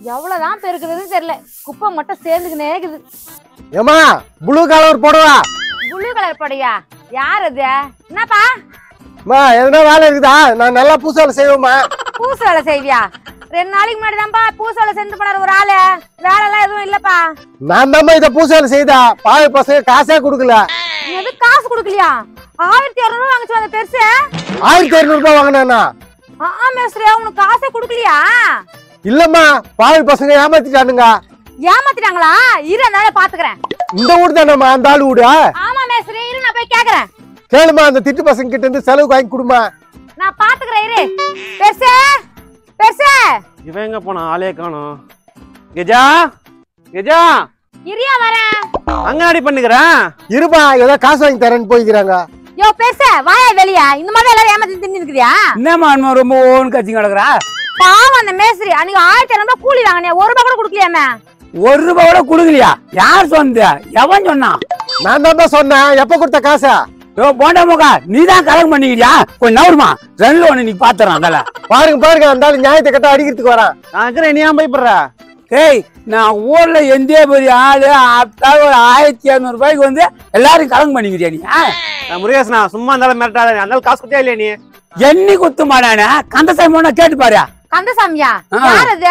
எவ்வளவுதான் பெருக்குதுன்னு தெரியல குப்பை மட்டும் சேர்ந்துக்கினே இருக்குது ஏமா ப்ளூ கலர் போடுவா ப்ளூ கலர் படையா யார் அது என்னப்பா அம்மா எதுனா வேலை இருக்குதா நான் நல்லா பூசால செய்வேம்மா பூசு வேலை செய்வியா ரெண்டு நாளைக்கு முன்னாடி தான்ப்பா பூசு வேலை செஞ்சு போனாரு ஒரு ஆளு வேலை எல்லாம் எதுவும் இல்லப்பா நான் தாம்மா இதை பூசால செய்தா பாவி பசங்க காசே கொடுக்கல எது காசு கொடுக்கலையா ஆயிரத்தி இரநூறுவா வாங்கிச்சு அந்த பெருசு ஆயிரத்தி ஐநூறு ரூபாய் வாங்கினேண்ணா ஆ மேஸ்திரியா உனக்கு காசே கொடுக்கலையா இல்லம்மா பாவி பசங்க ஏமாத்திட்டானுங்க ஏமாத்திட்டாங்களா இரு அந்த பாத்துக்கிறேன் இந்த வீடு தானேம்மா அந்த ஆளு வீடு ஆமா மேஸ்திரி இரு நான் போய் கேக்குறேன் கேளுமா அந்த திட்டு பசங்க கிட்ட இருந்து செலவுக்கு வாங்கி கொடுமா நான் பாத்துக்கிறேன் இரு பெருசு பெருசு இவன் எங்க போனா ஆளே காணோம் கெஜா கெஜா இரியா வரேன் அங்கனாடி பண்ணுகிறேன் இருப்பா ஏதோ காசு வாங்கி தரேன்னு போய்க்கிறாங்க யோ பெருசு வாயா வெளியா இந்த மாதிரி எல்லாரும் ஏமாத்தி தின்னு இருக்குதியா என்னம்மா அம்மா ரொம்ப ஓன் கட்சி கிடக்குறா பாவம் அந்த மேஸ்திரி அன்னைக்கு ஆயிரத்தி இரநூறுவா கூலி வாங்கினே ஒரு ரூபாய் கூட கொடுக்கலையாமே ஒரு ரூபாய் கூட கொடுக்கலையா யார் சொன்னது எவன் சொன்னான் நான் தான் சொன்னேன் எப்ப கொடுத்த காசா யோ போண்டா முக்கா நீ தான் கலெக்ட் பண்ணிக்கிறியா கொஞ்சம் நவருமா ரெண்டுல ஒண்ணு நீ பாத்துறான் அதல பாருங்க பாருங்க அந்த ஆளு நியாயத்தை கட்ட அடிக்கிறதுக்கு வரான் நான் இருக்கிறேன் நீ ஏன் பயப்படுற ஏய் நான் ஊர்ல எந்த பெரிய ஆளு அப்பா ஒரு ஆயிரத்தி இரநூறு ரூபாய்க்கு வந்து எல்லாரும் கலங்க பண்ணிக்கிறியா நீ ஆ? நான் முருகேசனா சும்மா இருந்தாலும் மிரட்டாத அந்த அளவுக்கு காசு கொடுத்தே இல்லையா நீ எண்ணி குத்து மாட்டானே கந்தசாமி ஒண்ணா கேட்டு பாரு கந்தசாமியா ஆ. யார் அது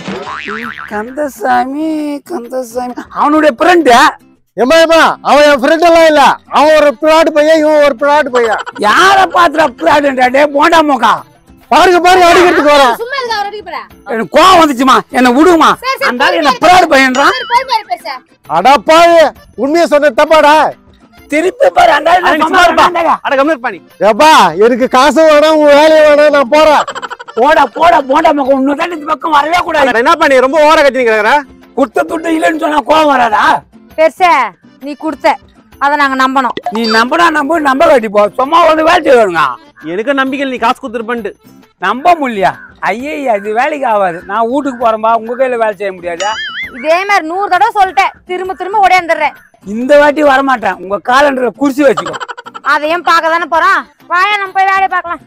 கந்தசாமி கந்தசாமி அவனுடைய ஃப்ரெண்டு ஏமா ஏமா அவன் என் ஃப்ரெண்ட் எல்லாம் இல்ல அவன் ஒரு பிளாட் பையன் இவன் ஒரு பிளாட் பையன் யார பாத்துற பிளாடுன்றே போண்டா முக்கா பாருங்க பாருங்க அடிக்கிறதுக்கு வரான் சும்மா இருக்கா அவர் அடிக்க போறா எனக்கு கோவம் வந்துச்சுமா என்ன விடுமா சரி, சரி, அந்த ஆளு போய் என்ன பாரு. பிராடு பையன்றான் போய் பாரு பெருசு அடப்பாவி உண்மையை சொன்ன தப்பாடா திருப்பி பாரு அந்த ஆளு அட, நீ நான் சும்மா இருப்பா. சொன்னேன்டா. அட கம்மிட் பண்ணி ஏப்பா எனக்கு காசு வேணாம் உன் வேலையை வேணாம் நான் போறேன் போடா போடா போண்டா முகம் இன்னும் தான் இந்த பக்கம் வரவே கூடாது என்ன பண்ணி ரொம்ப ஓர கத்தி நிக்கிற குத்த துட்டு இல்லைன்னு சொன்னா கோவம் வராதா பெருசு நீ கொடுத்த அத நாங்க நம்பணும் நீ நம்பனா நம்ப நம்ப கட்டி போ சும்மா வந்து வேலை செய்வாருங்க எனக்கு நம்பிக்கை இல்ல, நீ காசு கொடுத்துருப்பன்ட்டு நம்ப முடியலையா ஐயே அது வேலைக்கு ஆகாது நான் வீட்டுக்கு போறேன்பா உங்க கையில வேலை செய்ய முடியாது இதே மாதிரி நூறு தடவை சொல்லிட்டேன் திரும்ப திரும்ப ஓடியாந்துடுறேன் இந்த வாட்டி வரமாட்டேன் உங்க காலண்டரை குறிச்சு வச்சுக்கோ அதையும் பார்க்க தானே போறோம் வாயா நம்ம போய் வேலையை பார்க்கலாம்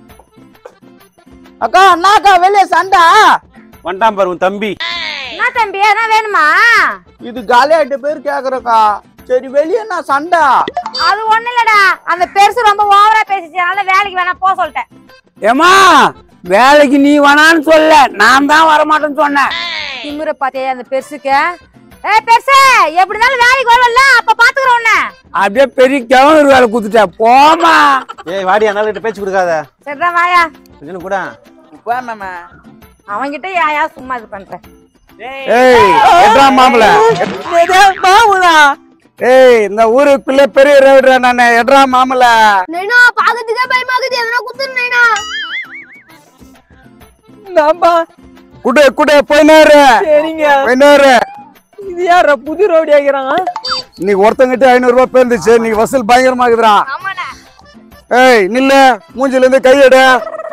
அக்கா அண்ணாக்கா வெளியே சண்டை வந்துட்டான் பாரு உன் தம்பி என்ன தம்பி என்ன வேணுமா இது காலியாயிட்ட பேர் கேக்குறக்கா சரி வெளியே என்ன சண்டை அது ஒண்ணு இல்லடா அந்த பெருசு ரொம்ப ஓவரா பேசிச்சு அதனால வேலைக்கு வேணா போக சொல்லிட்டேன் ஏமா வேலைக்கு நீ வேணான்னு சொல்ல நான் தான் வரமாட்டேன்னு சொன்னேன் திமிர பாத்தியா அந்த பெருசுக்கு ஏய் பெருசு எப்படி இருந்தாலும் வேலைக்கு வரல அப்ப பாத்துக்கிறோம் உன்னை அப்படியே பெரிய கிழவர் வேலை குத்துட்டேன் போமா ஏய் வாடி அந்த கிட்ட பேச்சு கொடுக்காத சரிதான் வாயா கொஞ்சம் கூட வேணாமே அவன்கிட்ட யாயா சும்மா இது பண்ற ஏய் எட்ரா மாமல மாமுலா ஏய் இந்த ஊருக்குள்ள பெரிய ரவுடரா நான் எட்ரா மாமல நைனா பாக்கிறதுக்கே பயமாக்குது எதனா குத்துரு நைனா நாம்பா குடு குடு போயினாரு சரிங்க போயினாரு இது யாரா புது ரோடி ஆகிறான் இன்னைக்கு ஒருத்தங்கிட்ட ஐநூறு ரூபாய் பேர்ந்துச்சு நீங்க வசூல் பயங்கரமா இருக்குதுடா ஆமாண்ணா ஏய் நில்லு மூஞ்சில இருந்து கையெடு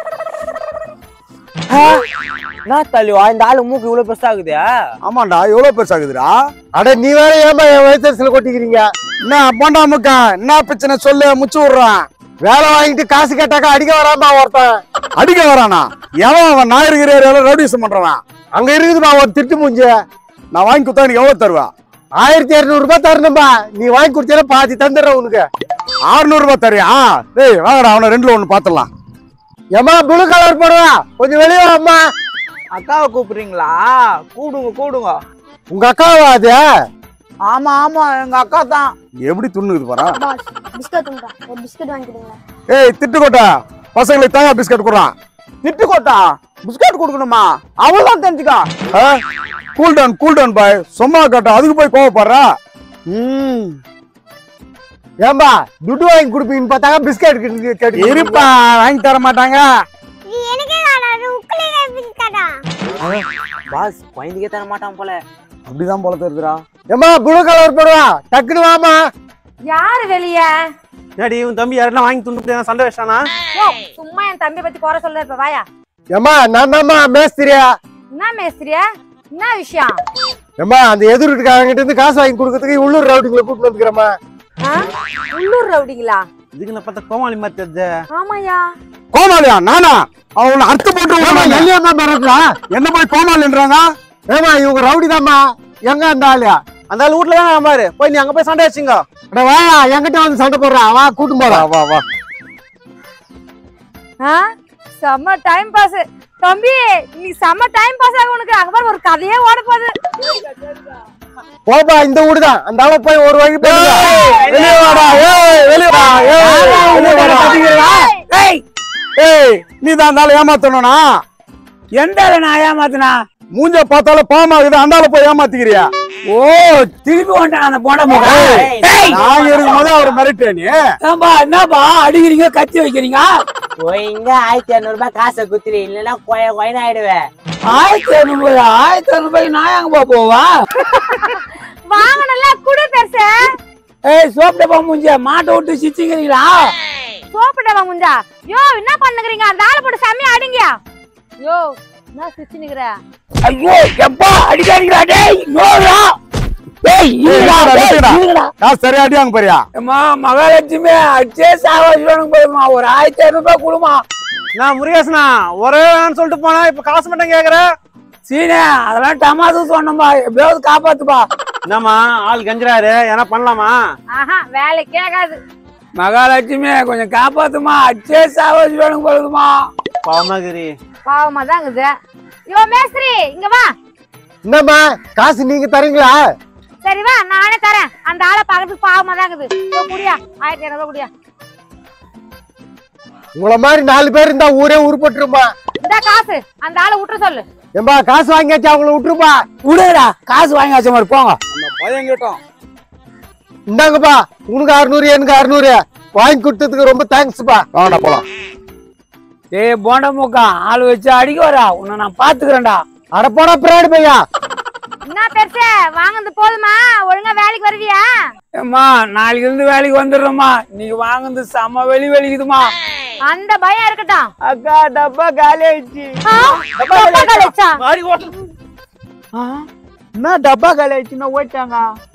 என்ன தலைவா இந்த ஆளு மூக்கு இவ்வளவு பெருசாகுது ஆமாண்டா எவ்வளவு பெருசாகுதுடா அட நீ வேற ஏமா என் வயசரசுல கொட்டிக்கிறீங்க என்ன போண்டா முக்கா என்ன பிரச்சனை சொல்லு முச்சு விடுறான் வேலை வாங்கிட்டு காசு கேட்டாக்கா அடிக்க வராமா ஒருத்தன் அடிக்க வரானா எவன் அவன் நான் இருக்கிற ஏரியால ரவுடிசம் பண்றவன் அங்க இருக்குதுமா ஒரு திட்டு மூஞ்சி நான் வாங்கி கொடுத்தா எனக்கு எவ்வளவு தருவா ஆயிரத்தி இருநூறு ரூபாய் தரணும்பா நீ வாங்கி கொடுத்தா பாதி தந்துடுறேன் உனக்கு ஆறுநூறு ரூபாய் தரியா டேய் வாங்கடா அவனை ரெண்டுல ஒண்ணு பாத்துடலாம் ஏமா ப்ளூ கலர் போடுவா கொஞ்சம் வெளியே வாம்மா அக்காவை கூப்பிடுறீங்களா கூடுங்க கூடுங்க உங்க அக்காவா அது ஆமா ஆமா எங்க அக்கா தான் எப்படி துண்ணுக்குது பாரா பாஸ் பிஸ்கட் உண்டா ஒரு பிஸ்கட் வாங்கிடுங்க ஏய் திட்டுக்கோட்டா பசங்களுக்கு தாங்க பிஸ்கட் குடுறான் திட்டு கொட்டா பிஸ்கட் கொடுக்கணுமா அவ்வளவுதான் தெரிஞ்சுக்கா கூல் டவுன் கூல் டவுன் பாய் சும்மா கேட்டா அதுக்கு போய் கோவப்படுறா ம் ஏம்பா துட்டு வாங்கி கொடுப்பீங்கன்னு பார்த்தாங்க பிஸ்கட் கேட்டு இருப்பா வாங்கி தர மாட்டாங்க இது எனக்கே நான் உக்குலே பிஸ்கட்டா பாஸ் குழந்தைக்கே தர மாட்டான் போல அப்படிதான் போல தெரியுதுடா ஏமா ப்ளூ கலர் போடுவா டக்குனு வாமா யாரு வெளிய ஏடி உன் தம்பி யாரெல்லாம் வாங்கி துண்டு சண்டை வச்சானா ஓ சும்மா என் தம்பி பத்தி குறை சொல்ல இப்ப வாயா ஏமா நான் தாம்மா மேஸ்திரியா என்ன மேஸ்திரியா என்ன விஷயம் ஏமா அந்த எதிர் வீட்டுக்காரங்கிட்ட இருந்து காசு வாங்கி கொடுக்கறதுக்கு உள்ளூர் ரவுடிங்களை கூட்டு வந்துக்கிறேம்மா ஆ? உள்ளூர் ரவுடிங்களா இதுக்குள்ள பார்த்தா கோமாளி மாதிரி தெரிஞ்ச ஆமாயா கோமாளியா நானா அவனை அர்த்தம் ஏம்மா, போட்டு எல்லையம்மா மிரட்டலா என்ன போய் கோமாளின்றாங்க ஏமா இவங்க ரவுடி தாம்மா எங்க அந்த ஆளு அந்த ஆள் வீட்டுல தான் பாரு போய் நீ அங்க போய் சண்டை வச்சுங்க அட வா என்கிட்ட வந்து சண்டை போடுறான் வா கூட்டும் போறா வா வா ஆ செம்ம டைம் பாஸ் தம்பி நீ செம்ம டைம் பாஸ் ஆகும் உனக்கு அங்க பாரு ஒரு கதையே ஓட போகுது போப்பா இந்த வீடு தான் அந்த ஆளை போய் ஒரு வழி போடுங்க வெளியே வாடா ஏய் வெளியே வா ஏய் வெளியே வாடா ஏய் ஏய் நீ தான் அந்த ஆளை ஏமாத்தணும்னா எந்த ஆளை நான் ஏமாத்தினா மூஞ்ச பார்த்தாலும் பாமாகுது அந்த ஆளை போய் ஏமாத்திக்கிறியா ஓ திருப்பி வந்துட்டான் அந்த போன முகம் ஏய் நாங்க இருக்கும்போது அவர் மிரட்டியா நீ ஏம்பா என்னப்பா அடிக்கிறீங்க கத்தி வைக்கிறீங்க போயிங்க ஆயிரத்தி இரநூறு ரூபாய் காசை குத்துரு இல்லைன்னா கொய கொயன்னு ஆயிடுவேன் ஆயிரத்தி இரநூறு ஆயிரத்தி இரநூறு ரூபாய்க்கு நான் எங்கப்பா போவா வாங்கணும்ல குடு பெருசு ஏய் சோப் டப்பா மூஞ்சிய மாட்டை விட்டு சிச்சிக்கிறீங்களா சோப்பிட்டவா முஞ்சா யோ என்ன பண்ணுகிறீங்க அந்த ஆளை போட்டு செம்மையா அடிங்க யோ என்ன சிரிச்சு நிக்கிற ஐயோ எப்பா அடிக்காதீங்களா டேய் நோடா டேய் இருடா டேய் இருடா காசு சரியா அடியாங்க பாரியா அம்மா மகாலட்சுமி அடிச்சே சாவாஜிவானுக்கு போயிருமா ஒரு ஆயிரத்தி இரநூறு ரூபாய் கொடுமா நான் முருகேசனா ஒரே வேணும்னு சொல்லிட்டு போனா இப்ப காசு மட்டும் கேக்குற சீனே அதெல்லாம் டமாசு சொன்னோம்பா எப்படியாவது காப்பாத்துப்பா என்னம்மா ஆள் கஞ்சிராரு என்ன பண்ணலாமா ஆஹா வேலை கேட்காது மகாலட்சுமி கொஞ்சம் காப்பாத்துமா அடிச்சே சாவாஜிவானுக்கு போயிருமா பாவமாகிரி பாவமா தான் இருக்குது யோ மேஸ்திரி இங்க வா என்னம்மா காசு நீங்க தரீங்களா சரி வா நானே தரேன் அந்த ஆளை பார்க்கறதுக்கு பாவமா தான் இருக்குது யோ, குடியா ஆயிரத்தி இரநூறுவா குடியா உங்கள மாதிரி நாலு பேர் இருந்தா ஊரே உருப்பட்டுருமா இந்த காசு அந்த ஆளை விட்டுற சொல்லு ஏம்பா காசு வாங்கியாச்சு அவங்கள விட்டுருப்பா விடுடா காசு வாங்கி வச்ச மாதிரி போங்க பயம் கேட்டோம் இந்தாங்கப்பா உனக்கு அறுநூறு எனக்கு அறுநூறு வாங்கி கொடுத்ததுக்கு ரொம்ப தேங்க்ஸ்ப்பா வாடா போலாம் ஏய் போண்ட மூக்கா ஆள் வச்சு அடிக்க வரா உன்னை நான் பாத்துக்கிறேன்டா அட போடா பிராடு பையா என்ன பெருசு வாங்குனது போதுமா ஒழுங்கா வேலைக்கு வருவியா ஏம்மா நாளைக்கு இருந்து வேலைக்கு வந்துடுறோம்மா நீங்க வாங்குனது செம்ம வெளி வெளிக்குதுமா அந்த பயம் இருக்கட்டும் அக்கா டப்பா காலி ஆயிடுச்சு ஆ, டப்பா காலிச்சா? என்ன டப்பா காலி ஆயிடுச்சுன்னா ஓட்டாங்க